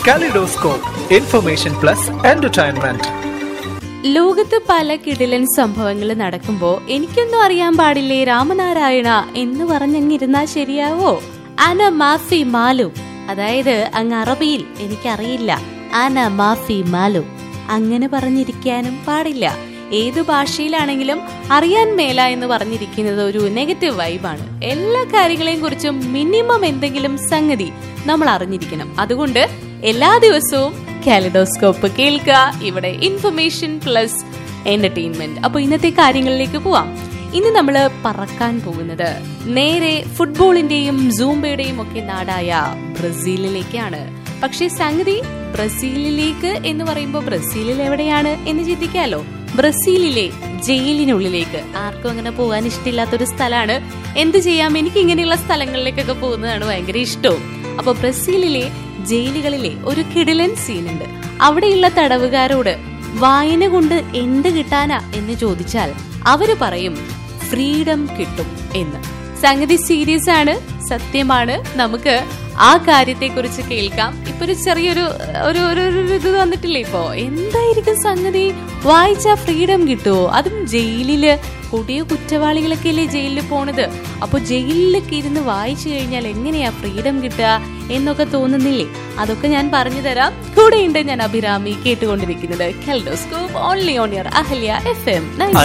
kaleidoscope information plus entertainment ലോകത്ത് പല കിടിലൻ സംഭവങ്ങൾ നടക്കുമ്പോ എനിക്കൊന്നും അറിയാൻ പാടില്ലേ രാമനാരായണ എന്ന് പറഞ്ഞങ്ങിരുന്നാൽ ശരിയാവോ അന മാഫി മാലു അതായത് അങ്ങ് അറബിയിൽ എനിക്കറിയില്ല അന മാഫി മാലു അങ്ങനെ പറഞ്ഞിരിക്കാനും പാടില്ല ഏതു ഭാഷയിലാണെങ്കിലും അറിയാൻ മേല എന്ന് പറഞ്ഞിരിക്കുന്നത് ഒരു നെഗറ്റീവ് വൈബാണ് എല്ലാ കാര്യങ്ങളെയും കുറിച്ചും മിനിമം എന്തെങ്കിലും സംഗതി നമ്മൾ അറിഞ്ഞിരിക്കണം അതുകൊണ്ട് എല്ലാ ദിവസവും കാലിഡോസ്കോപ്പ് കേൾക്കുക ഇവിടെ ഇൻഫർമേഷൻ പ്ലസ് എന്റർടൈൻമെന്റ് അപ്പൊ ഇന്നത്തെ കാര്യങ്ങളിലേക്ക് പോവാം ഇന്ന് നമ്മൾ പറക്കാൻ പോകുന്നത് നേരെ ഫുട്ബോളിന്റെയും സൂംബയുടെയും ഒക്കെ നാടായ ബ്രസീലിലേക്കാണ് പക്ഷേ സംഗതി ബ്രസീലിലേക്ക് എന്ന് പറയുമ്പോൾ ബ്രസീലിൽ എവിടെയാണ് എന്ന് ചിന്തിക്കാലോ ബ്രസീലിലെ ജയിലിനുള്ളിലേക്ക് ആർക്കും അങ്ങനെ പോകാൻ ഇഷ്ടമില്ലാത്തൊരു സ്ഥലമാണ് എന്ത് ചെയ്യാം എനിക്ക് ഇങ്ങനെയുള്ള സ്ഥലങ്ങളിലേക്കൊക്കെ പോകുന്നതാണ് ഭയങ്കര ഇഷ്ടവും അപ്പൊ ബ്രസീലിലെ ജയിലുകളിലെ ഒരു കിടിലൻ സീനുണ്ട് അവിടെയുള്ള തടവുകാരോട് വായന കൊണ്ട് എന്ത് കിട്ടാനാ എന്ന് ചോദിച്ചാൽ അവര് പറയും ഫ്രീഡം കിട്ടും എന്ന് സംഗതി സീരിയസ് ആണ് സത്യമാണ് നമുക്ക് ആ കാര്യത്തെ കുറിച്ച് കേൾക്കാം ഇപ്പൊ ഒരു ചെറിയൊരു ഒരു ഒരു ഒരു ഇത് വന്നിട്ടില്ലേ ഇപ്പോ എന്തായിരിക്കും സംഗതി വായിച്ചാ ഫ്രീഡം കിട്ടുമോ അതും ജയിലില് കൊടിയ കുറ്റവാളികളൊക്കെ അല്ലേ ജയിലിൽ പോണത് അപ്പൊ ജയിലിലൊക്കെ ഇരുന്ന് വായിച്ചു കഴിഞ്ഞാൽ എങ്ങനെയാ ഫ്രീഡം കിട്ടുക എന്നൊക്കെ തോന്നുന്നില്ലേ അതൊക്കെ ഞാൻ പറഞ്ഞു തരാം കൂടെയുണ്ട് ഞാൻ അഭിരാമി കേട്ടുകൊണ്ടിരിക്കുന്നത് kaleidoscope only on air Ahalya FM M